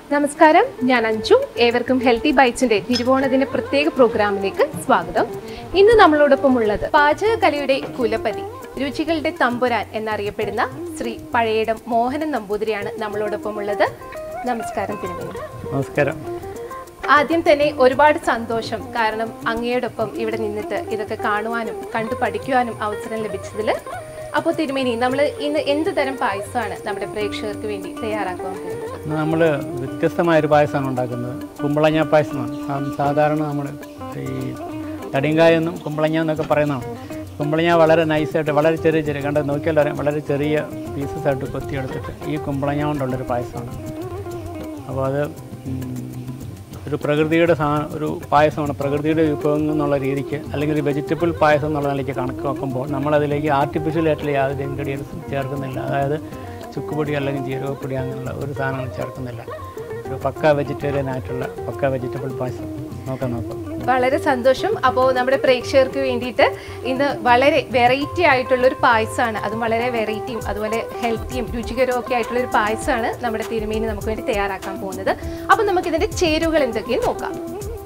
നമസ്കാരം ഞാൻ അഞ്ജു ഏവർക്കും ഹെൽത്തി ബൈറ്റ്സിന്റെ തിരുവോണദിന പ്രത്യേക പ്രോഗ്രാമിലേക്ക് സ്വാഗതം ഇന്ന് നമ്മളോടൊപ്പം ഉള്ളത് പാചകകലയുടെ കുലപതി രുചികളുടെ തമ്പുരാൻ എന്നറിയപ്പെടുന്ന ശ്രീ പഴയടം മോഹനൻ നമ്പൂതിരിയാണ് നമ്മളോടൊപ്പം ഉള്ളത് നമസ്കാരം തിരുമേനി നമസ്കാരം ആദ്യം തന്നെ ഒരുപാട് സന്തോഷം കാരണം അങ്ങയോടൊപ്പം ഇവിടെ നിന്നിട്ട് ഇതൊക്കെ കാണുവാനും കണ്ടു പഠിക്കുവാനും അവസരം ലഭിച്ചതിൽ അപ്പോൾ തിരുമേനി നമ്മൾ ഇന്ന് എന്ത് തരം പായസമാണ് നമ്മുടെ പ്രേക്ഷകർക്ക് വേണ്ടി തയ്യാറാക്കാൻ പോകുന്നത് ഇന്ന് നമ്മൾ വ്യത്യസ്തമായ ഒരു പായസമാണ് ഉണ്ടാക്കുന്നത് കുമ്പളങ്ങ പായസമാണ് സാ- സാധാരണ നമ്മൾ ഈ തടിയങ്കായ എന്നും കുമ്പളങ്ങ എന്നൊക്കെ പറയുന്നതാണ് കുമ്പളങ്ങ വളരെ നൈസായിട്ട് വളരെ ചെറിയ ചെറിയ കണ്ട നോക്കിയാൽ അറിയാം വളരെ ചെറിയ പീസസ് ആയിട്ട് കൊത്തിയെടുത്തിട്ട് ഈ കുമ്പളങ്ങ കൊണ്ടുള്ളൊരു പായസമാണ് അപ്പോൾ അത് ഉം, ഒരു പ്രകൃതിയുടെ സാ ഒരു പായസമാണ് പ്രകൃതിയുടെ വിഭവങ്ങൾ എന്നുള്ള രീതിക്ക് അല്ലെങ്കിൽ ഒരു വെജിറ്റബിൾ പായസം എന്നുള്ള നിലയ്ക്ക് കണക്ക് വെക്കുമ്പോൾ നമ്മളതിലേക്ക് ആർട്ടിഫിഷ്യൽ ആയിട്ടുള്ള യാതൊരു ഇൻഗ്രീഡിയൻസും ചേർക്കുന്നില്ല അതായത് ചുക്കുപൊടി അല്ലെങ്കിൽ ജീരകപ്പൊടി അങ്ങനെയുള്ള ഒരു സാധനങ്ങൾ ചേർക്കുന്നില്ല ഒരു പക്ക വെജിറ്റേറിയൻ ആയിട്ടുള്ള പക്ക വെജിറ്റബിൾ പായസം നോക്കാം നോക്കാം വളരെ സന്തോഷം അപ്പോൾ നമ്മുടെ പ്രേക്ഷകർക്ക് വേണ്ടിയിട്ട് ഇന്ന് വളരെ വെറൈറ്റി ആയിട്ടുള്ള ഒരു പായസമാണ് അതും വളരെ വെറൈറ്റിയും അതുപോലെ ഹെൽത്തിയും രുചികരവും ഒക്കെ ആയിട്ടുള്ള ഒരു പായസമാണ് നമ്മുടെ തിരുമേനി നമുക്ക് വേണ്ടി തയ്യാറാക്കാൻ പോകുന്നത് അപ്പോൾ നമുക്ക് ഇതിന്റെ ചേരുവകൾ എന്തൊക്കെയെന്ന് നോക്കാം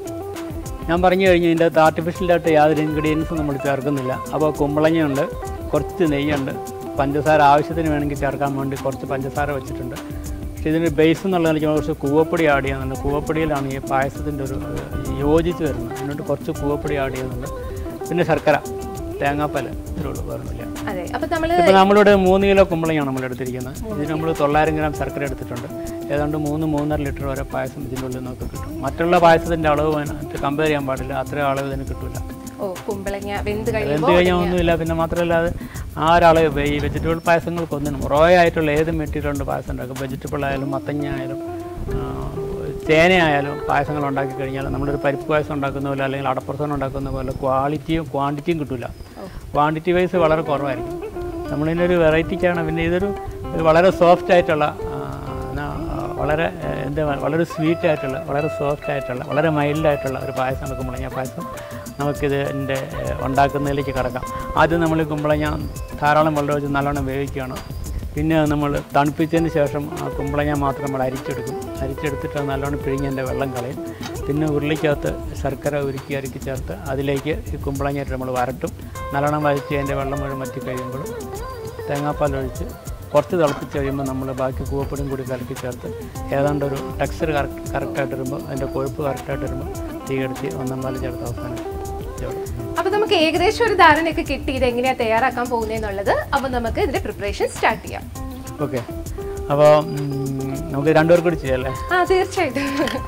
ഞാൻ പറഞ്ഞു കഴിഞ്ഞു ഇതിൻ്റെ അകത്ത് ആർട്ടിഫിഷ്യലായിട്ട് യാതൊരു ഇൻഗ്രീഡിയൻസും നമ്മൾ ചേർക്കുന്നില്ല അപ്പോൾ കുമ്പളങ്ങയുണ്ട് കുറച്ച് നെയ്യുണ്ട് പഞ്ചസാര ആവശ്യത്തിന് വേണമെങ്കിൽ ചേർക്കാൻ വേണ്ടി കുറച്ച് പഞ്ചസാര വെച്ചിട്ടുണ്ട് പക്ഷേ ഇതിന് ബേസ് എന്നുള്ള നിലയ്ക്ക് കുറച്ച് കൂവപ്പൊടി ആഡ് ചെയ്യുന്നുണ്ട് കൂവപ്പൊടിയിലാണ് ഈ പായസത്തിൻ്റെ ഒരു ഏഹ്, യോജിച്ച് വരുന്നത് അതിനോട്ട് കുറച്ച് കൂവപ്പൊടി ആഡ് ചെയ്യുന്നുണ്ട് പിന്നെ ശർക്കര തേങ്ങാപ്പാൽ ഇത്രേ ഉള്ളൂ വേറൊന്നുമില്ല അതെ അപ്പോൾ നമ്മൾ ഇപ്പോൾ നമ്മളിവിടെ മൂന്ന് കിലോ കുമ്പളങ്ങയാണ് നമ്മൾ എടുത്തിരിക്കുന്നത് ഇതിന് നമ്മൾ തൊള്ളായിരം ഗ്രാം ശർക്കര എടുത്തിട്ടുണ്ട് ഏതാണ്ട് മൂന്ന് മൂന്നര ലിറ്റർ വരെ പായസം ഇതിൻ്റെ ഉള്ളിൽ നമുക്ക് കിട്ടും മറ്റുള്ള പായസത്തിൻ്റെ അളവ് അതിനകത്ത് കമ്പയർ ചെയ്യാൻ പാടില്ല അത്രയും അളവ് ഇതിന് കിട്ടില്ല ഓ കുമ്പളങ്ങ വെന്ത് എന്ത് കഴിയുമ്പോൾ കഴിഞ്ഞാൽ ഒന്നുമില്ല പിന്നെ മാത്രമല്ല അത് ആ ഒരളവ് ഈ വെജിറ്റബിൾ പായസങ്ങൾക്കൊന്നിനും റോ ആയിട്ടുള്ള ഏത് മെറ്റീരിയൽ ഉണ്ട് പായസം ഉണ്ടാക്കും വെജിറ്റബിൾ ആയാലും മത്തങ്ങ ആയാലും ആ, ചേന ആയാലും പായസങ്ങൾ ഉണ്ടാക്കി കഴിഞ്ഞാൽ നമ്മളൊരു പരിപ്പ് പായസം ഉണ്ടാക്കുന്ന പോലെ അല്ലെങ്കിൽ അടപ്രസവം ഉണ്ടാക്കുന്ന പോലെ ക്വാളിറ്റിയും ക്വാണ്ടിറ്റിയും കിട്ടില്ല ക്വാണ്ടിറ്റി വൈസ് വളരെ കുറവായിരിക്കും നമ്മളിതിനൊരു വെറൈറ്റിക്കാണ് പിന്നെ ഇതൊരു ഒരു വളരെ സോഫ്റ്റ് ആയിട്ടുള്ള ആ, ന- വളരെ ഏഹ്, എന്താ പറയുക, വളരെ സ്വീറ്റ് ആയിട്ടുള്ള വളരെ സോഫ്റ്റ് ആയിട്ടുള്ള വളരെ മൈൽഡ് ആയിട്ടുള്ള ഒരു പായസമാണ് കുമ്പളങ്ങ പായസം നമുക്കിത് എൻ്റെ ഉണ്ടാക്കുന്നതിലേക്ക് കിടക്കാം ആദ്യം നമ്മൾ കുമ്പളങ്ങ ധാരാളം വെള്ളം ഒഴിച്ച് നല്ലോണം വേവിക്കുകയാണ് പിന്നെ നമ്മൾ തണുപ്പിച്ചതിന് ശേഷം ആ കുമ്പളങ്ങ മാത്രം നമ്മൾ അരിച്ചെടുക്കും അരിച്ചെടുത്തിട്ട് അത് നല്ലോണം പിഴിഞ്ഞ് അതിൻ്റെ വെള്ളം കളയും പിന്നെ ഉരുളിക്കകത്ത് ശർക്കര ഉരുക്കി അരുക്കി ചേർത്ത് അതിലേക്ക് ഈ കുമ്പളങ്ങയിട്ട് നമ്മൾ വരട്ടും നല്ലോണം വരച്ച് അതിൻ്റെ വെള്ളം മുഴുവൻ വറ്റി കഴിയുമ്പോൾ തേങ്ങാപ്പാൽ ഒഴിച്ച് കുറച്ച് തിളപ്പിച്ച് കഴിയുമ്പോൾ നമ്മൾ ബാക്കി കൂവപ്പൊടിയും കൂടി കലക്കി ചേർത്ത് ഏതാണ്ട് ഒരു ടെക്സ്ചർ കറക്റ്റ് കറക്റ്റായിട്ട് വരുമ്പോൾ അതിൻ്റെ കൊഴുപ്പ് കറക്റ്റായിട്ട് വരുമ്പോൾ തീ എടുത്ത് ഒന്നാം പാല് ചേർത്ത് അവസാനം ചേർക്കും അപ്പോൾ നമുക്ക് ഏകദേശം ഒരു ധാരണയൊക്കെ കിട്ടി ഇത് എങ്ങനെയാണ് തയ്യാറാക്കാൻ പോകുന്നതെന്നുള്ളത് അപ്പോൾ നമുക്ക് ഇതിന്റെ പ്രിപ്പറേഷൻ സ്റ്റാർട്ട് ചെയ്യാം ഓക്കെ അപ്പോൾ നമുക്ക് രണ്ടുപേർ കൂടി ചെയ്യാം അല്ലേ ആ തീർച്ചയായിട്ടും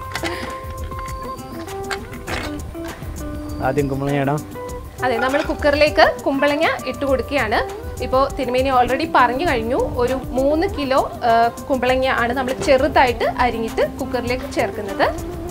ആദ്യം കുമ്പളങ്ങ ഇടാം അതെ നമ്മൾ കുക്കറിലേക്ക് കുമ്പളങ്ങ ഇട്ട് കൊടുക്കുകയാണ് ഇപ്പോൾ തിരുമേനി ഓൾറെഡി പറഞ്ഞു കഴിഞ്ഞു ഒരു മൂന്ന് കിലോ ആ, കുമ്പളങ്ങ ആണ് നമ്മൾ ചെറുതായിട്ട് അരിഞ്ഞിട്ട് കുക്കറിലേക്ക് ചേർക്കുന്നത്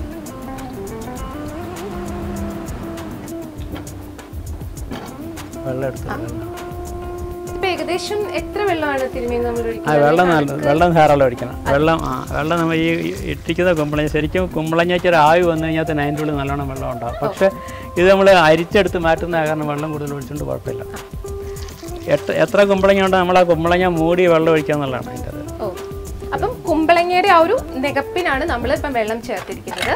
വെള്ളം എടുത്ത് ഇപ്പൊ ഏകദേശം എത്ര വെള്ളമാണ് തിരുമേനി നമ്മൾ ആ ഒഴിക്കുന്നത് വെള്ളം നല്ല വെള്ളം ധാരാളം ഒഴിക്കണം വെള്ളം ആ വെള്ളം നമ്മൾ ഈ ഈ ഇട്ടിക്കുന്ന കുമ്പളങ്ങ ശരിക്കും കുമ്പളങ്ങയ്ക്ക് ഒരു ആവി വന്നു കഴിഞ്ഞാൽ തന്നെ അതിൻ്റെ ഉള്ളിൽ നല്ലോണം വെള്ളം ഉണ്ടാവും പക്ഷേ ഇത് നമ്മൾ അരിച്ചെടുത്ത് മാറ്റുന്ന കാരണം വെള്ളം കൂടുതൽ ഒഴിച്ചുകൊണ്ട് കുഴപ്പമില്ല എത്ര എത്ര കുമ്പളങ്ങ ഉണ്ടോ നമ്മൾ ആ കുമ്പളങ്ങ മൂടി വെള്ളം ഒഴിക്കുക എന്നുള്ളതാണ് അതിൻ്റെ അത് ഓ അപ്പം കുമ്പളങ്ങയുടെ ആ ഒരു നികപ്പിനാണ് നമ്മൾ ഇപ്പം വെള്ളം ചേർത്തിരിക്കുന്നത്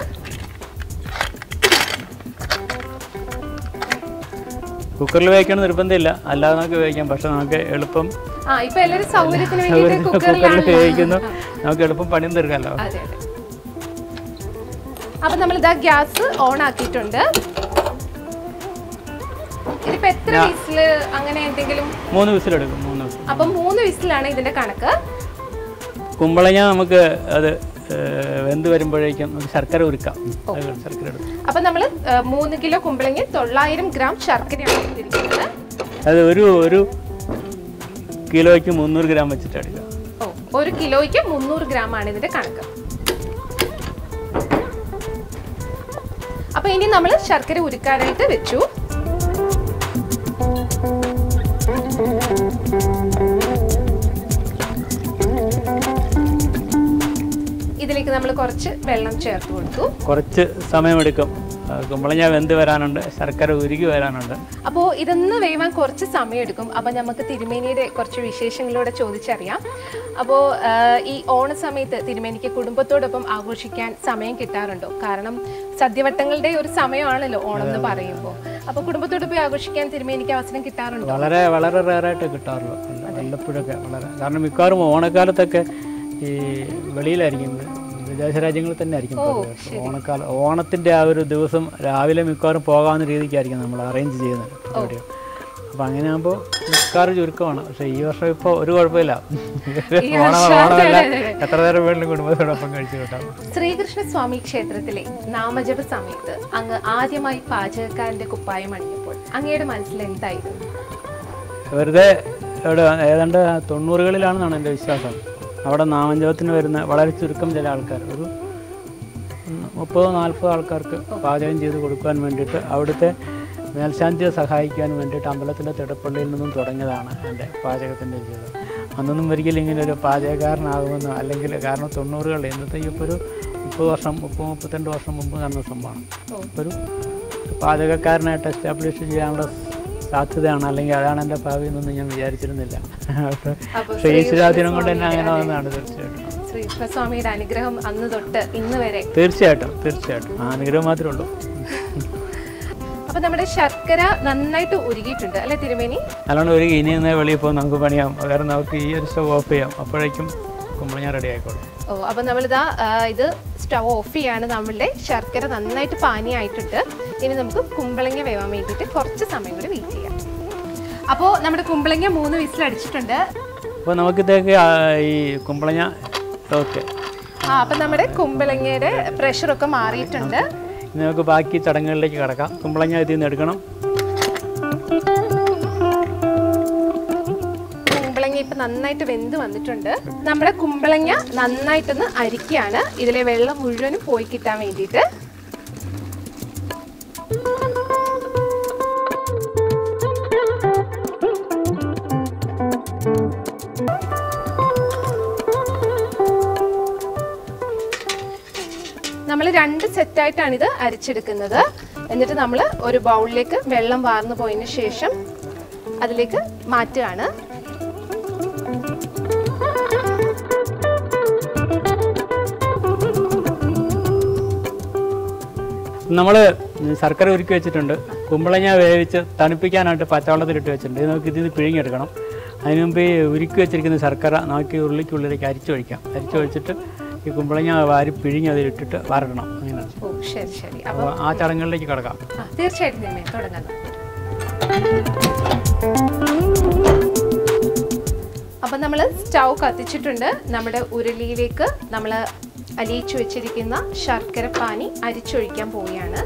കുക്കറിൽ വേവിക്കണം നിർബന്ധമില്ല അല്ലാതെ നമുക്ക് വേവിക്കാം പക്ഷെ നമുക്ക് എളുപ്പം ആ ഇപ്പൊ എല്ലാവരും സൗകര്യത്തിന് വേണ്ടിയിട്ട് കുക്കറിൽ കുക്കറിലാണ് വേവിക്കുന്നു നമുക്ക് എളുപ്പം പണിയും തീർക്കാമല്ലോ അതെ അതെ അപ്പൊ നമ്മൾ ഇതാ ഗ്യാസ് ഓൺ ആക്കിയിട്ടുണ്ട് ഇതിപ്പോ എത്ര വിസില് അങ്ങനെ എന്തെങ്കിലും മൂന്ന് വിസിലെടുക്കും മൂന്ന് വിസിൽ അപ്പൊ മൂന്ന് വിസിലാണ് ഇതിന്റെ കണക്ക് കുമ്പളങ്ങ നമുക്ക് അത് ഏഹ്, വെന്ത് വരുമ്പോഴേക്കും നമുക്ക് ശർക്കര ഉരുക്കാം അത് ശർക്കര എടുക്കും അപ്പൊ നമ്മൾ മൂന്ന് കിലോ കുമ്പളങ്ങ തൊള്ളായിരം ഗ്രാം ശർക്കരയാണ് എടുത്തിരിക്കുന്നത് അത് ഒരു ഒരു കിലോയ്ക്ക് മുന്നൂറ് ഗ്രാം വെച്ചിട്ട് എടുക്കുക ഓ ഒരു കിലോയ്ക്ക് മുന്നൂറ് ഗ്രാം ആണ് ഇതിന്റെ കണക്ക് അപ്പൊ ഇനി നമ്മൾ ശർക്കര ഉരുക്കാനായിട്ട് വെച്ചു ഇതിലേക്ക് നമ്മൾ കുറച്ച് വെള്ളം ചേർത്ത് കൊടുത്തു കുറച്ച് സമയമെടുക്കും ആ, കുമ്പളങ്ങ വെന്ത് വരാനുണ്ട് ശർക്കര ഉരുകി വരാനുണ്ട് അപ്പോൾ ഇതൊന്ന് വേവാൻ കുറച്ച് സമയം എടുക്കും അപ്പോൾ നമുക്ക് തിരുമേനിയുടെ കുറച്ച് വിശേഷങ്ങളോടെ ചോദിച്ചറിയാം അപ്പോൾ ഈ ഓണ സമയത്ത് തിരുമേനിക്ക് കുടുംബത്തോടൊപ്പം ആഘോഷിക്കാൻ സമയം കിട്ടാറുണ്ടോ കാരണം സദ്യവട്ടങ്ങളുടെ ഒരു സമയമാണല്ലോ ഓണം എന്ന് പറയുമ്പോൾ അപ്പോൾ കുടുംബത്തോടൊപ്പം ആഘോഷിക്കാൻ തിരുമേനിക്ക് അവസരം കിട്ടാറുണ്ടോ വളരെ വളരെ റയറായിട്ട് കിട്ടാറുള്ളൂ വല്ല- വല്ലപ്പോഴൊക്കെ വളരെ കാരണം മിക്കവാറും ഓണക്കാലത്തൊക്കെ ഈ വെളിയിലായിരിക്കും വിദേശ രാജ്യങ്ങളിൽ തന്നെ ആയിരിക്കും പതിവ്. ഓണക്കാലം ഓണത്തിൻ്റെ ആ ഒരു ദിവസം രാവിലെ മിക്കവാറും പോകാവുന്ന രീതിക്കായിരിക്കും നമ്മൾ അറേഞ്ച് ചെയ്യുന്നത് പരിപാടികൾ അപ്പം അങ്ങനെ ആകുമ്പോൾ മിക്കവാറും ചുരുക്കമാണ് പക്ഷേ ഈ വർഷം ഇപ്പോൾ ഒരു കുഴപ്പമില്ല ഓണം ഓണമല്ല എത്ര നേരം വേണമെങ്കിലും കുടുംബത്തോടൊപ്പം കഴിച്ചു കിട്ടാം ശ്രീകൃഷ്ണസ്വാമി ക്ഷേത്രത്തിലെ നാമജപ സമയത്ത് അങ്ങ് ആദ്യമായി പാചകക്കാരന്റെ കുപ്പായം അണിഞ്ഞപ്പോൾ അങ്ങയുടെ മനസ്സിൽ എന്തായിരുന്നു വെറുതെ ഇവിടെ ഏതാണ്ട് തൊണ്ണൂറുകളിലാണെന്നാണ് എൻ്റെ വിശ്വാസം അവിടെ നാമജപത്തിന് വരുന്ന വളരെ ചുരുക്കം ചില ആൾക്കാർ ഒരു ഉം, മുപ്പതോ നാൽപ്പതോ ആൾക്കാർക്ക് പാചകം ചെയ്ത് കൊടുക്കാൻ വേണ്ടിയിട്ട് അവിടുത്തെ മേൽശാന്തിയെ സഹായിക്കാൻ വേണ്ടിയിട്ട് അമ്പലത്തിൻ്റെ തിടപ്പള്ളിയിൽ നിന്നും തുടങ്ങിയതാണ് എൻ്റെ പാചകത്തിൻ്റെ ജീവിതം അന്നൊന്നും ഒരിക്കലും ഇങ്ങനെ ഒരു പാചകക്കാരനാകുമെന്നോ അല്ലെങ്കിൽ കാരണം തൊണ്ണൂറുകളിൽ ഇന്നത്തെ ഇപ്പോൾ ഒരു മുപ്പത് വർഷം മുപ്പത് മുപ്പത്തിരണ്ട് വർഷം മുമ്പ് നടന്ന സംഭവമാണ് ഇപ്പോൾ ഒരു പാചകക്കാരനായിട്ട് എസ്റ്റാബ്ലിഷ് ചെയ്യാനുള്ള സാധ്യതയാണ് അല്ലെങ്കിൽ അതാണ് എൻ്റെ ഭാവി എന്നൊന്നും ഞാൻ വിചാരിച്ചിരുന്നില്ല അപ്പോൾ പക്ഷേ ഈശ്വരാധീനം കൊണ്ട് തന്നെ അങ്ങനെ വന്നതാണ് തീർച്ചയായിട്ടും ശ്രീകൃഷ്ണസ്വാമിയുടെ അനുഗ്രഹം അന്ന് തൊട്ട് ഇന്ന് വരെ തീർച്ചയായിട്ടും തീർച്ചയായിട്ടും ആ അനുഗ്രഹം മാത്രമേ ഉള്ളൂ അപ്പൊ നമ്മുടെ ശർക്കര നന്നായിട്ട് ഉരുകിയിട്ടുണ്ട് അല്ലെ തിരുമേനി നല്ലോണം ഒരു ഇനി നിന്ന് വെളിയിൽ പോകും നമുക്ക് പണിയാം കാരണം നമുക്ക് ഈ ഒരു സ്റ്റവ് ഓഫ് ചെയ്യാം അപ്പോഴേക്കും കുമ്പളങ്ങ റെഡി ആയിക്കോളും ഓ അപ്പൊ നമ്മളിതാ ആ, ഇത് സ്റ്റവ് ഓഫ് ചെയ്യാണ് നമ്മളുടെ ശർക്കര നന്നായിട്ട് പാനിയായിട്ടുണ്ട് ഇനി നമുക്ക് കുമ്പളങ്ങ വേവാൻ വേണ്ടിയിട്ട് കുറച്ച് സമയം കൂടി വെയിറ്റ് ചെയ്യാം അപ്പോൾ നമ്മുടെ കുമ്പളങ്ങ മൂന്ന് വിസിൽ അടിച്ചിട്ടുണ്ട് അപ്പോൾ നമുക്കിതേക്ക് ആ, ഈ കുമ്പളങ്ങ ഓക്കെ ആ അപ്പം നമ്മുടെ കുമ്പളങ്ങയുടെ പ്രഷറൊക്കെ മാറിയിട്ടുണ്ട് ഇനി നമുക്ക് ബാക്കി ചടങ്ങുകളിലേക്ക് കിടക്കാം കുമ്പളങ്ങ ഇതിൽ നിന്ന് എടുക്കണം കുമ്പളങ്ങ ഇപ്പം നന്നായിട്ട് വെന്ത് വന്നിട്ടുണ്ട് നമ്മുടെ കുമ്പളങ്ങ നന്നായിട്ടൊന്ന് അരിക്കുകയാണ് ഇതിലെ വെള്ളം മുഴുവനും പോയി കിട്ടാൻ വേണ്ടിയിട്ട് നമ്മൾ രണ്ട് സെറ്റായിട്ടാണ് ഇത് അരിച്ചെടുക്കുന്നത് എന്നിട്ട് നമ്മൾ ഒരു ബൗളിലേക്ക് വെള്ളം വാർന്നു പോയതിന് ശേഷം അതിലേക്ക് മാറ്റുകയാണ് നമ്മൾ ശർക്കര ഉരുക്കി വെച്ചിട്ടുണ്ട് കുമ്പളങ്ങ വേവിച്ച് തണുപ്പിക്കാനായിട്ട് പച്ചവെള്ളത്തിലിട്ട് വെച്ചിട്ടുണ്ട് ഇത് നമുക്ക് ഇതിൽ നിന്ന് പിഴിഞ്ഞെടുക്കണം അതിന് മുമ്പ് ഈ ഉരുക്കി വെച്ചിരിക്കുന്ന ശർക്കര നമുക്ക് ഈ ഉരുളിക്കുള്ളിലേക്ക് അരിച്ചൊഴിക്കാം അരിച്ചൊഴിച്ചിട്ട് ഈ കുമ്പളങ്ങ വാരി പിഴിഞ്ഞ് അതിലിട്ടിട്ട് വരടണം അങ്ങനെയാണ് ഓ ശരി ശരി അപ്പൊ അപ്പോൾ ആ ചടങ്ങുകളിലേക്ക് കിടക്കാം ആ, തീർച്ചയായിട്ടും തന്നെ തുടങ്ങാം അപ്പം നമ്മൾ സ്റ്റൗ കത്തിച്ചിട്ടുണ്ട് നമ്മുടെ ഉരുളിയിലേക്ക് നമ്മൾ അലിയിച്ചു വെച്ചിരിക്കുന്ന ശർക്കര പാനി അരിച്ചൊഴിക്കാൻ പോവുകയാണ്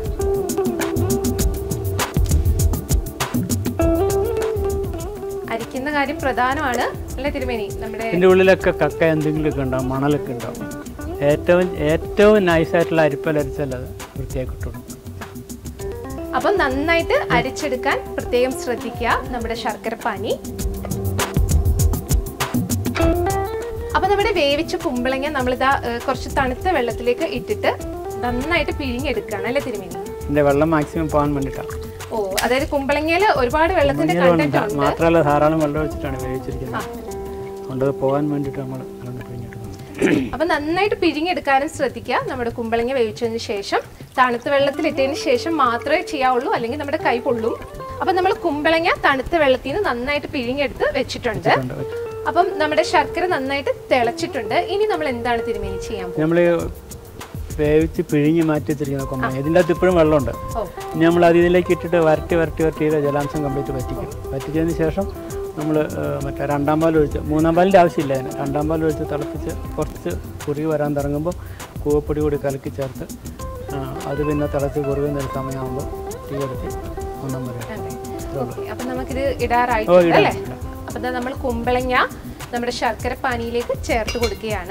അരിക്കുന്ന കാര്യം പ്രധാനമാണ് അല്ലേ തിരുമേനി നമ്മുടെ ഇതിൻ്റെ ഉള്ളിലൊക്കെ കക്ക എന്തെങ്കിലുമൊക്കെ ഉണ്ടാവും മണലൊക്കെ ഉണ്ടാവും ഏറ്റവും ഏറ്റവും നൈസായിട്ടുള്ള അരിപ്പലരിച്ചാൽ അത് വൃത്തിയാക്കി കിട്ടുള്ളൂ അപ്പം നന്നായിട്ട് അരിച്ചെടുക്കാൻ പ്രത്യേകം ശ്രദ്ധിക്കുക നമ്മുടെ ശർക്കര പാനി അപ്പൊ നമ്മുടെ വേവിച്ച കുമ്പളങ്ങ നമ്മളിതാ ഏഹ്, കുറച്ച് തണുത്ത വെള്ളത്തിലേക്ക് ഇട്ടിട്ട് നന്നായിട്ട് പിഴിഞ്ഞെടുക്കുകയാണ് അല്ലേ തിരുമേനി ഇതിൻ്റെ വെള്ളം മാക്സിമം പോകാൻ വേണ്ടിയിട്ടാണ് ഓ അതായത് കുമ്പളങ്ങയിൽ ഒരുപാട് വെള്ളത്തിന്റെ കണ്ടന്റ് ഉണ്ട് മാത്രമല്ല ധാരാളം വെള്ളം ഒഴിച്ചിട്ടാണ് വേവിച്ചിരിക്കുന്നത് അതുകൊണ്ട് അത് പോകാൻ വേണ്ടിയിട്ട് നമ്മൾ നല്ലോണം പിഴിഞ്ഞെടുക്കണം അപ്പൊ നന്നായിട്ട് പിഴിഞ്ഞെടുക്കാനും ശ്രദ്ധിക്കുക നമ്മുടെ കുമ്പളങ്ങ വേവിച്ചതിന് ശേഷം തണുത്ത വെള്ളത്തിൽ ഇട്ടതിന് ശേഷം മാത്രമേ ചെയ്യാവുള്ളൂ അല്ലെങ്കിൽ നമ്മുടെ കൈ പൊള്ളും അപ്പൊ നമ്മൾ കുമ്പളങ്ങ തണുത്ത വെള്ളത്തിൽ നിന്ന് നന്നായിട്ട് പിഴിഞ്ഞെടുത്ത് വെച്ചിട്ടുണ്ട് അപ്പം നമ്മുടെ ശർക്കര നന്നായിട്ട് തിളച്ചിട്ടുണ്ട് ഇനി നമ്മൾ എന്താണ് തിരുമേനി ചെയ്യാൻ പോകുന്നത് നമ്മൾ വേവിച്ച് പിഴിഞ്ഞ് മാറ്റി വെച്ചിരിക്കുന്ന കൊമ്പ ഇതിൻ്റെ അകത്ത് ഇപ്പോഴും വെള്ളമുണ്ട് ഓ ഇനി നമ്മൾ അത് ഇതിലേക്ക് ഇട്ടിട്ട് വരട്ടി വരട്ടി വരട്ടി ചെയ്ത് ജലാംശം കംപ്ലീറ്റ് വറ്റിക്കും വറ്റിച്ചതിന് ശേഷം നമ്മൾ മറ്റേ രണ്ടാം പാൽ ഒഴിച്ച് മൂന്നാം പാലിൻ്റെ ആവശ്യമില്ല അതിന് രണ്ടാം പാൽ ഒഴിച്ച് തിളപ്പിച്ച് കുറച്ച് കുറുകി വരാൻ തുടങ്ങുമ്പോൾ കൂവപ്പൊടി കൂടി കലക്കി ചേർത്ത് ആ, അത് പിന്നെ തിളച്ച് കുറുകുന്ന ഒരു സമയമാകുമ്പോൾ തീ കടത്തി ഒന്നാം വരെ അതെ. ഇത്രേ ഉള്ളൂ. ഓക്കേ, അപ്പൊ നമുക്കിത് ഓ ഇടാറായിട്ടുണ്ട് ഇടാം അല്ലേ ഇടാം. അപ്പൊ ദാ നമ്മൾ കുമ്പളങ്ങ നമ്മുടെ ശർക്കര പാനിയിലേക്ക് ചേർത്ത് കൊടുക്കുകയാണ്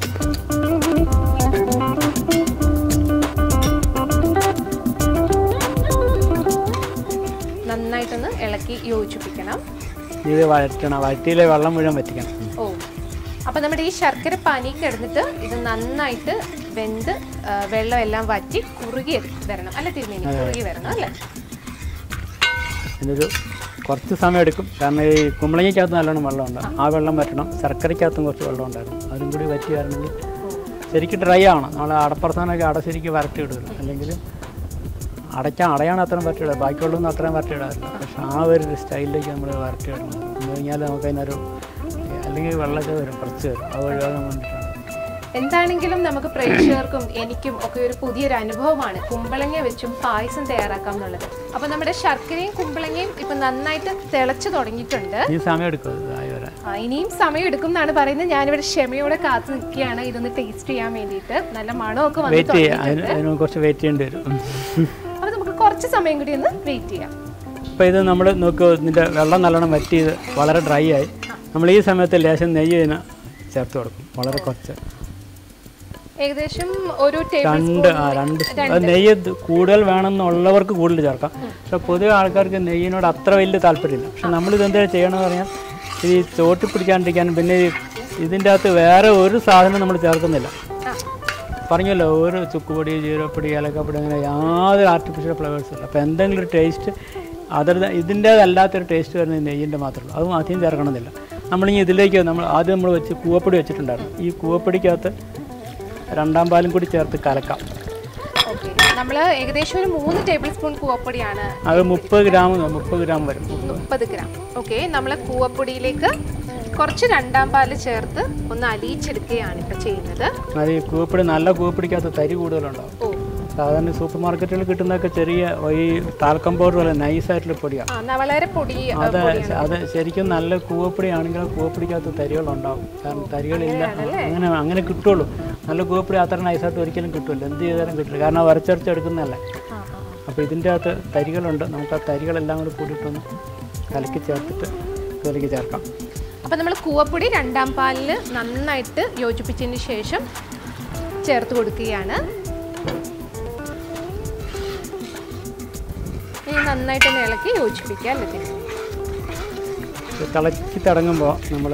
നന്നായിട്ടൊന്ന് ഇളക്കി യോജിപ്പിക്കണം ഇത് വഴറ്റണം വഴറ്റിയിലെ വെള്ളം മുഴുവൻ വറ്റിക്കണം ഓ അപ്പൊ നമ്മുടെ ഈ ശർക്കര പാനി കിടന്നിട്ട് ഇത് നന്നായിട്ട് വെന്ത് ആ, വെള്ളം എല്ലാം വറ്റി കുറുകി വരണം അല്ലെ തിരുമേനി കുറുകി വരണം അല്ലേ ഇതിനൊരു കുറച്ച് സമയം എടുക്കും കാരണം ഈ കുമ്പളങ്ങയ്ക്കകത്ത് നല്ലോണം വെള്ളമുണ്ട് ആ വെള്ളം വറ്റണം ശർക്കരയ്ക്കകത്തും കുറച്ച് വെള്ളം ഉണ്ടായിരുന്നു അതും കൂടി വറ്റി വരണമെങ്കിൽ ശരിക്കും ഡ്രൈ ആവണം നമ്മൾ അടപ്രസ്ഥാനമൊക്കെ അട ശരിക്കും വരട്ടി ഇടില്ല അല്ലെങ്കിൽ അടയ്ക്കാൻ അടയാണ് അത്രയും വരട്ടിയിടുക ബാക്കിയുള്ളതൊന്നും അത്രയും വരട്ടിയിടാറില്ല പക്ഷെ ആ ഒരു സ്റ്റൈലിലേക്ക് നമ്മൾ വരട്ടിയിടണം എന്ന് കഴിഞ്ഞാൽ നമുക്ക് അതിനൊരു അല്ലെങ്കിൽ വെള്ളമൊക്കെ വരും കുറച്ച് വരും അത് ഒഴിവാക്കാൻ വേണ്ടിയിട്ടാണ് എന്താണെങ്കിലും നമുക്ക് പ്രേക്ഷകർക്കും എനിക്കും ഒക്കെ ഒരു പുതിയൊരു അനുഭവമാണ് കുമ്പളങ്ങ വെച്ചും പായസം തയ്യാറാക്കാം എന്നുള്ളത് അപ്പൊ നമ്മുടെ ശർക്കരയും കുമ്പളങ്ങയും ഇപ്പൊ നന്നായിട്ട് തിളച്ചു തുടങ്ങിയിട്ടുണ്ട് ഈ സമയം എടുക്കും അത് ആയി വരാൻ ആ, ഇനിയും സമയം എടുക്കും എന്നാണ് പറയുന്നത് ഞാനിവിടെ ക്ഷമയോടെ കാത്തു നിൽക്കുകയാണ് ഇതൊന്ന് ടേസ്റ്റ് ചെയ്യാൻ വേണ്ടിയിട്ട് നല്ല മണമൊക്കെ വന്ന് വെയിറ്റ് ചെയ്യാം അതിന് തുടങ്ങിയിട്ടുണ്ട് അതിന് കുറച്ച് വെയിറ്റ് ചെയ്യേണ്ടി വരും അപ്പൊ നമുക്ക് കുറച്ച് സമയം കൂടി ഒന്ന് വെയിറ്റ് ചെയ്യാം അപ്പോൾ ഇത് നമ്മൾ നോക്കുക ഇതിൻ്റെ വെള്ളം നല്ലോണം വറ്റിയത് വളരെ ഡ്രൈ ആയി നമ്മൾ ഈ സമയത്ത് ലേശം നെയ്യ് ഇതിന് ചേർത്ത് കൊടുക്കും വളരെ കുറച്ച് ഏകദേശം ഒരു ടേബിൾ രണ്ട് ആ രണ്ട് സ്പൂ- അത് നെയ്യ് ഇത് കൂടുതൽ വേണമെന്നുള്ളവർക്ക് കൂടുതൽ ചേർക്കാം പക്ഷെ പൊതുവെ ആൾക്കാർക്ക് നെയ്യിനോട് അത്ര വലിയ താല്പര്യമില്ല പക്ഷെ നമ്മളിത് എന്താ ചെയ്യണമെന്ന് പറഞ്ഞാൽ ഈ ചോട്ടി പിടിക്കാണ്ടിരിക്കാനും പിന്നെ ഈ ഇതിൻ്റെ അകത്ത് വേറെ ഒരു സാധനം നമ്മൾ ചേർക്കുന്നില്ല ആ പറഞ്ഞല്ലോ ഒരു ചുക്കുപൊടി ജീരകപ്പൊടി ഏലക്കപ്പൊടി അങ്ങനെ യാതൊരു ആർട്ടിഫിഷ്യൽ ഫ്ലേവേഴ്സും ഇല്ല അപ്പോൾ എന്തെങ്കിലും ഒരു ടേസ്റ്റ് അതർ ഇതിൻ്റേതല്ലാത്തൊരു ടേസ്റ്റ് വരുന്നത് നെയ്യിൻ്റെ മാത്രമേ ഉള്ളൂ അതും അധികം ചേർക്കണമെന്നില്ല നമ്മളിനി ഇതിലേക്ക് നമ്മൾ ആദ്യം നമ്മൾ വെച്ച് കൂവപ്പൊടി വെച്ചിട്ടുണ്ടായിരുന്നു ഈ കൂവപ്പൊടിക്കകത്ത് രണ്ടാം പാലും കൂടി ചേർത്ത് കലക്കാം ഓക്കെ നമ്മൾ ഏകദേശം ഒരു മൂന്ന് ടേബിൾ സ്പൂൺ കൂവപ്പൊടിയാണ് അത് മുപ്പത് ഗ്രാം മുപ്പത് ഗ്രാം വരും മുപ്പത് ഗ്രാം ഓക്കെ നമ്മൾ കൂവപ്പൊടിയിലേക്ക് കുറച്ച് രണ്ടാം പാല് ചേർത്ത് ഒന്ന് അലിയിച്ചെടുക്കുകയാണ് ഇപ്പൊ ചെയ്യുന്നത് അത് ഈ കൂവപ്പൊടി നല്ല കൂവപ്പൊടിക്കകത്ത് തരി കൂടുതലുണ്ടാവും ഓ സാധാരണ സൂപ്പർ മാർക്കറ്റുകളിൽ കിട്ടുന്നതൊക്കെ ചെറിയ ഈ താൽക്കം പൗഡർ പോലെ നൈസായിട്ടുള്ള പൊടിയാണ് ആ എന്നാ വളരെ പൊടി ആ, അത് അത് ശരിക്കും നല്ല കൂവപ്പൊടിയാണെങ്കിൽ കൂവപ്പൊടിക്കകത്ത് തരികളുണ്ടാവും കാരണം തരികളില്ല അങ്ങനെ അങ്ങനെ കിട്ടുള്ളൂ നല്ല കൂവപ്പൊടി അത്ര നൈസായിട്ട് ഒരിക്കലും കിട്ടില്ല എന്ത് ചെയ്താലും കിട്ടില്ല കാരണം വരച്ചരച്ചെടുക്കുന്നതല്ലേ ആ, ആ. അപ്പോൾ ഇതിൻ്റെ അകത്ത് തരികളുണ്ട് നമുക്ക് ആ തരികളെല്ലാം കൂടി കൂടിയിട്ടൊന്ന് കലക്കി ചേർത്തിട്ട് കലക്കി ചേർക്കാം അപ്പൊ നമ്മൾ കൂവപ്പൊടി രണ്ടാം പാലിൽ നന്നായിട്ട് യോജിപ്പിച്ചതിന് ശേഷം ചേർത്ത് കൊടുക്കുകയാണ് ഇനി നന്നായിട്ടൊന്ന് ഇളക്കി യോജിപ്പിക്കുക അല്ലേ തിരുമേനി? ഇത് തിളക്കി തുടങ്ങുമ്പോൾ നമ്മൾ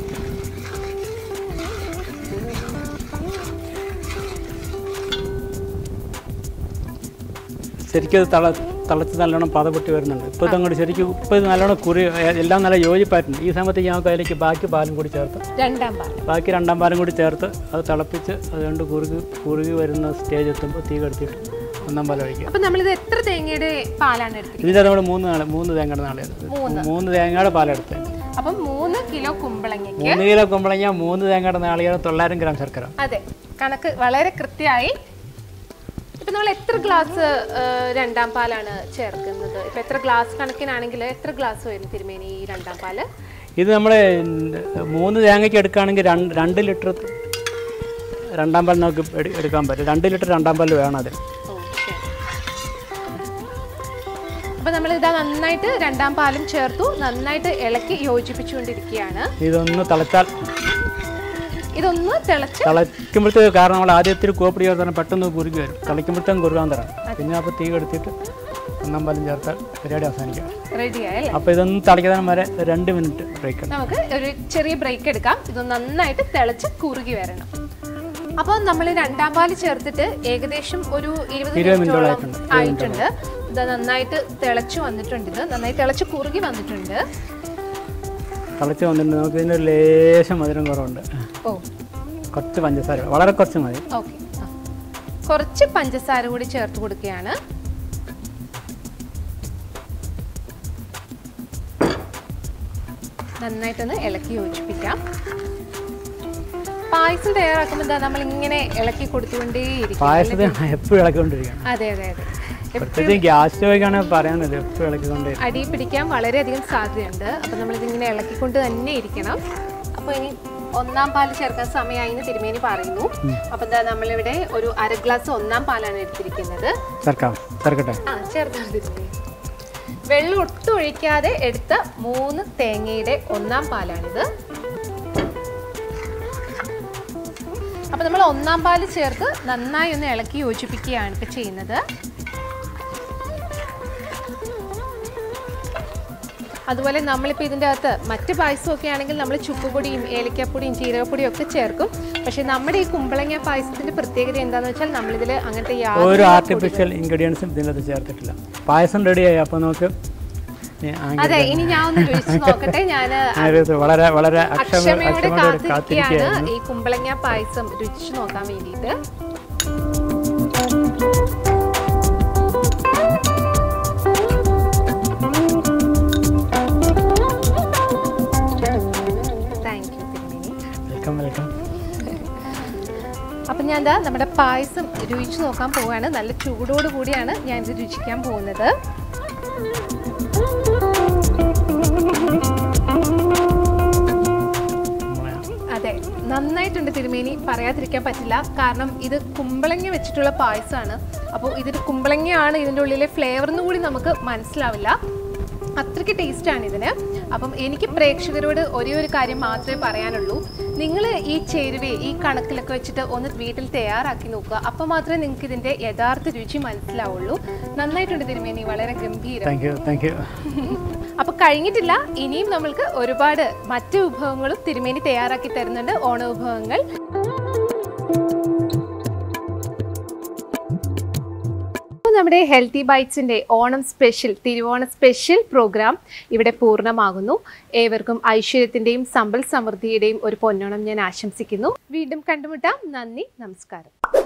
ശരിക്കും അത് തള തിളച്ച് നല്ലോണം പതപൊട്ടി വരുന്നുണ്ട് ഇപ്പോൾ ഇതങ്ങോട്ട് ശരിക്കും ഇപ്പോൾ ഇത് നല്ലോണം കുറി എല്ലാം നല്ല യോജിപ്പായിട്ടുണ്ട് ഈ സമയത്ത് ഞങ്ങൾക്ക് അതിലേക്ക് ബാക്കി പാലും കൂടി ചേർത്ത് രണ്ടാം പാൽ ബാക്കി രണ്ടാം പാലും കൂടി ചേർത്ത് അത് തിളപ്പിച്ച് അതുകൊണ്ട് കുറുകി കുറുകി വരുന്ന സ്റ്റേജ് എത്തുമ്പോൾ തീ കടത്തിയിട്ട് ഒന്നാം പാൽ ഒഴിക്കുക അപ്പൊ നമ്മളിത് എത്ര തേങ്ങയുടെ പാലാണ് എടുത്തിരിക്കുന്നത് ഇതിൻ്റെ നമ്മൾ മൂന്ന് നാളെ മൂന്ന് തേങ്ങയുടെ നാളെ മൂന്ന് തേങ്ങയുടെ പാലെടുത്ത് അപ്പം മൂന്ന് കിലോ കുമ്പളങ്ങയ്ക്ക് മൂന്ന് കിലോ കുമ്പളങ്ങ മൂന്ന് തേങ്ങയുടെ നാളികേരം തൊള്ളായിരം ഗ്രാം ശർക്കര അതെ കണക്ക് വളരെ കൃത്യമായി ഇപ്പൊ നമ്മൾ എത്ര ഗ്ലാസ് രണ്ടാം പാലാണ് ചേർക്കുന്നത് ഇപ്പൊ എത്ര ഗ്ലാസ് കണക്കിനാണെങ്കിൽ എത്ര ഗ്ലാസ് വരും തിരുമേനി ഈ രണ്ടാം പാല് ഇത് നമ്മൾ മൂന്ന് തേങ്ങയ്ക്ക് എടുക്കുകയാണെങ്കിൽ രണ്ട് രണ്ട് ലിറ്റർ രണ്ടാം പാൽ നമുക്ക് എടു- എടുക്കാൻ പറ്റും രണ്ട് ലിറ്റർ രണ്ടാം പാൽ വേണം അതിൽ ഓ, ശരി. അപ്പൊ നമ്മൾ ഇതാ നന്നായിട്ട് രണ്ടാം പാലും ചേർത്തു നന്നായിട്ട് ഇളക്കി യോജിപ്പിച്ചുകൊണ്ടിരിക്കുകയാണ് ഇതൊന്ന് തിളച്ചാൽ ഇതൊന്ന് തിളച്ച് തിളയ്ക്കുമ്പോഴത്തേക്ക് കാരണം നമ്മൾ ആദ്യത്തിൽ കോപ്പടി ചേർത്താൽ പെട്ടെന്ന് കുറുകി വരും തിളയ്ക്കുമ്പോഴത്തേക്കും കുറുകാൻ തരാം പിന്നെ അപ്പോൾ തീ കെടുത്തിട്ട് ഒന്നാം പാലും ചേർത്താൽ പരിപാടി അവസാനിക്കാം റെഡിയായി അല്ലേ അപ്പോൾ ഇതൊന്ന് തിളയ്ക്കാൻ വരെ രണ്ട് മിനിറ്റ് ബ്രേക്ക് ഉണ്ട് നമുക്ക് ഒരു ചെറിയ ബ്രേക്ക് എടുക്കാം ഇത് നന്നായിട്ട് തിളച്ച് കുറുകി വരണം അപ്പോൾ നമ്മൾ രണ്ടാം പാല് ചേർത്തിട്ട് ഏകദേശം ഒരു ഇരുപത് ഇരുപത് മിനിറ്റോളം ആയിട്ടുണ്ട്. ആയിട്ടുണ്ട് ഇത് നന്നായിട്ട് തിളച്ച് വന്നിട്ടുണ്ട് ഇത് നന്നായി തിളച്ച് കുറുകി വന്നിട്ടുണ്ട് തിളച്ച് വന്നിട്ട് നമുക്ക് ഇതിൻ്റെ ഒരു ലേശം മധുരം കുറവുണ്ട് ഓ കുറച്ച് പഞ്ചസാര വളരെ കുറച്ച് മതി ഓക്കെ കുറച്ച് പഞ്ചസാര കൂടി ചേർത്ത് കൊടുക്കുകയാണ് നന്നായിട്ടൊന്ന് ഇളക്കി യോജിപ്പിക്കാം പായസം തയ്യാറാക്കുമ്പോൾ എന്താ നമ്മൾ ഇങ്ങനെ ഇളക്കി കൊടുത്തുകൊണ്ടേയിരിക്കും പായസത്തിന് എപ്പോഴും ഇളക്കിക്കൊണ്ടിരിക്കണം അതെ അതെ അതെ പ്രത്യേകിച്ച് ഗ്യാസ് സ്റ്റോയ്ക്കാണെങ്കിൽ പറയാനില്ല എപ്പോഴും ഇളക്കിക്കൊണ്ടേ അടി പിടിക്കാൻ വളരെയധികം സാധ്യതയുണ്ട് അപ്പം നമ്മളിതിങ്ങനെ ഇളക്കിക്കൊണ്ട് തന്നെ ഇരിക്കണം അപ്പോൾ ഇനി ഒന്നാം പാല് ചേർക്കാൻ സമയമായി എന്ന് തിരുമേനി പറയുന്നു അപ്പം എന്താ നമ്മളിവിടെ ഒരു അര ഗ്ലാസ് ഒന്നാം പാലാണ് എടുത്തിരിക്കുന്നത് ചേർക്കാം ചേർക്കട്ടെ ആ ചേർത്താണ് തിരുമേനി വെള്ളം ഒട്ടും ഒഴിക്കാതെ എടുത്ത മൂന്ന് തേങ്ങയുടെ ഒന്നാം പാലാണിത് അപ്പം നമ്മൾ ഒന്നാം പാല് ചേർത്ത് നന്നായി ഒന്ന് ഇളക്കി യോജിപ്പിക്കുകയാണ് ഇപ്പം ചെയ്യുന്നത് അതുപോലെ നമ്മളിപ്പോൾ ഇതിൻ്റെ അകത്ത് മറ്റ് പായസമൊക്കെ ആണെങ്കിൽ നമ്മൾ ചുക്കുപൊടിയും ഏലക്കാപ്പൊടിയും ജീരകപ്പൊടിയും ഒക്കെ ചേർക്കും പക്ഷേ നമ്മുടെ ഈ കുമ്പളങ്ങ പായസത്തിൻ്റെ പ്രത്യേകത എന്താണെന്ന് വെച്ചാൽ നമ്മളിതിൽ അങ്ങനത്തെ ഒരു യാതൊരു ആർട്ടിഫിഷ്യൽ ഇൻഗ്രീഡിയൻസും ഇതിനകത്ത് ചേർത്തിട്ടില്ല പായസം റെഡിയായി അപ്പോൾ നമുക്ക് ഇനി ആങ്കി- അതെ ഇനി ഞാൻ ഒന്ന് രുചിച്ച് നോക്കട്ടെ ഞാൻ ആങ്കി വളരെ വളരെ അക്ഷമ അക്ഷമയോടെ അക്ഷമയോടെ കാത്തിരിക്കുകയാണ് കാത്തിരിക്കുകയായിരുന്നു ഈ കുമ്പളങ്ങ പായസം രുചിച്ച് നോക്കാൻ വേണ്ടിയിട്ട് താങ്ക് യു തിരുമേനി വെൽക്കം വെൽക്കം അപ്പം ഞാൻ എന്താ നമ്മുടെ പായസം രുചിച്ച് നോക്കാൻ പോവുകയാണ് നല്ല ചൂടോട് കൂടിയാണ് ഞാൻ ഇത് രുചിക്കാൻ പോകുന്നത് അതെ നന്നായിട്ടുണ്ട് തിരുമേനി പറയാതിരിക്കാൻ പറ്റില്ല കാരണം ഇത് കുമ്പളങ്ങ വെച്ചിട്ടുള്ള പായസമാണ് അപ്പോൾ ഇതിൽ കുമ്പളങ്ങയാണ് ഇതിൻ്റെ ഉള്ളിലെ ഫ്ലേവർ എന്നും കൂടി നമുക്ക് മനസ്സിലാവില്ല അത്രയ്ക്ക് ടേസ്റ്റാണ് ഇതിന് അപ്പം എനിക്ക് പ്രേക്ഷകരോട് ഒരേ ഒരു കാര്യം മാത്രമേ പറയാനുള്ളൂ നിങ്ങൾ ഈ ചേരുവയെ ഈ കണക്കിലൊക്കെ വെച്ചിട്ട് ഒന്ന് വീട്ടിൽ തയ്യാറാക്കി നോക്കുക അപ്പോൾ മാത്രമേ നിങ്ങൾക്ക് ഇതിൻ്റെ യഥാർത്ഥ രുചി മനസ്സിലാവുള്ളൂ നന്നായിട്ടുണ്ട് തിരുമേനി വളരെ ഗംഭീരം താങ്ക് യു താങ്ക് യു അപ്പൊ കഴിഞ്ഞിട്ടില്ല ഇനിയും നമ്മൾക്ക് ഒരുപാട് മറ്റു വിഭവങ്ങളും തിരുമേനി തയ്യാറാക്കി തരുന്നുണ്ട് ഓണ വിഭവങ്ങൾ അപ്പോൾ നമ്മുടെ ഹെൽത്തി ബൈറ്റ്സിന്റെ ഓണം സ്പെഷ്യൽ തിരുവോണ സ്പെഷ്യൽ പ്രോഗ്രാം ഇവിടെ പൂർണ്ണമാകുന്നു ഏവർക്കും ഐശ്വര്യത്തിന്റെയും സമ്പൽ സമൃദ്ധിയുടെയും ഒരു പൊന്നോണം ഞാൻ ആശംസിക്കുന്നു വീണ്ടും കണ്ടുമുട്ടാം നന്ദി നമസ്കാരം